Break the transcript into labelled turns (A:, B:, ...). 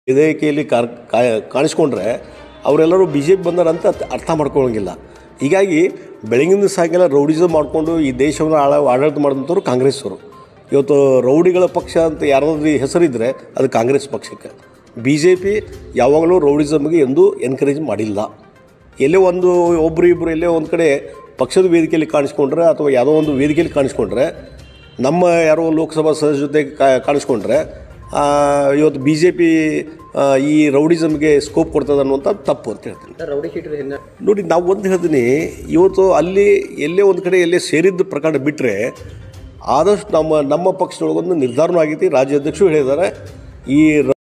A: ವೇದಿಕೆಯಲ್ಲಿ ಕಾರ್ ಕಾ- ಕಾಣಿಸ್ಕೊಂಡ್ರೆ ಅವರೆಲ್ಲರೂ ಬಿ ಜೆ ಪಿ ಬಂದಾರಂತ ಅರ್ಥ ಮಾಡ್ಕೊಳ್ಳೋಂಗಿಲ್ಲ ಹೀಗಾಗಿ ಬೆಳಗಿನ ಸಾಯಂಕಾಲ ರೌಡಿಸಮ್ ಮಾಡಿಕೊಂಡು ಈ ದೇಶವನ್ನು ಆಳ ಆಡಳಿತ ಮಾಡಿದಂಥವ್ರು ಕಾಂಗ್ರೆಸ್ಸವರು ಇವತ್ತು ರೌಡಿಗಳ ಪಕ್ಷ ಅಂತ ಯಾರಾದ್ರೂ ಹೆಸರಿದ್ದರೆ ಅದು ಕಾಂಗ್ರೆಸ್ ಪಕ್ಷಕ್ಕೆ ಬಿ ಜೆ ಪಿ ಯಾವಾಗಲೂ ರೌಡಿಸಮ್ಗೆ ಎಂದೂ ಎನ್ಕರೇಜ್ ಮಾಡಿಲ್ಲ ಎಲ್ಲೇ ಒಂದು ಒಬ್ಬರು ಇಬ್ಬರು ಎಲ್ಲೇ ಒಂದು ಕಡೆ ಪಕ್ಷದ ವೇದಿಕೆಯಲ್ಲಿ ಕಾಣಿಸ್ಕೊಂಡ್ರೆ ಅಥವಾ ಯಾವುದೋ ಒಂದು ವೇದಿಕೆಯಲ್ಲಿ ಕಾಣಿಸ್ಕೊಂಡ್ರೆ ನಮ್ಮ ಯಾರೋ ಲೋಕಸಭಾ ಸದಸ್ಯ ಜೊತೆ ಕಾ- ಕಾಣಿಸ್ಕೊಂಡ್ರೆ ಆ, ಇವತ್ತು ಬಿ ಜೆ ಪಿ ಈ ರೌಡಿಸಮ್ಗೆ ಸ್ಕೋಪ್ ಕೊಡ್ತದೆ ಅನ್ನುವಂಥ ತಪ್ಪು ಅಂತ ಹೇಳ್ತೀನಿ
B: ರೌಡಿ ಶೀಟರ್ ಹಿಂದೆ
A: ನೋಡಿ ನಾವು ಒಂದು ಹೇಳ್ತೀನಿ ಇವತ್ತು ಅಲ್ಲಿ ಎಲ್ಲೇ ಒಂದು ಕಡೆ ಎಲ್ಲೇ ಸೇರಿದ್ದ ಪ್ರಕರಣ ಬಿಟ್ಟರೆ ಆದಷ್ಟು ನಮ್ಮ ನಮ್ಮ ಪಕ್ಷದೊಳಗೊಂದು ನಿರ್ಧಾರನೂ ಆಗೈತಿ ರಾಜ್ಯಾಧ್ಯಕ್ಷರು ಹೇಳಿದ್ದಾರೆ ಈ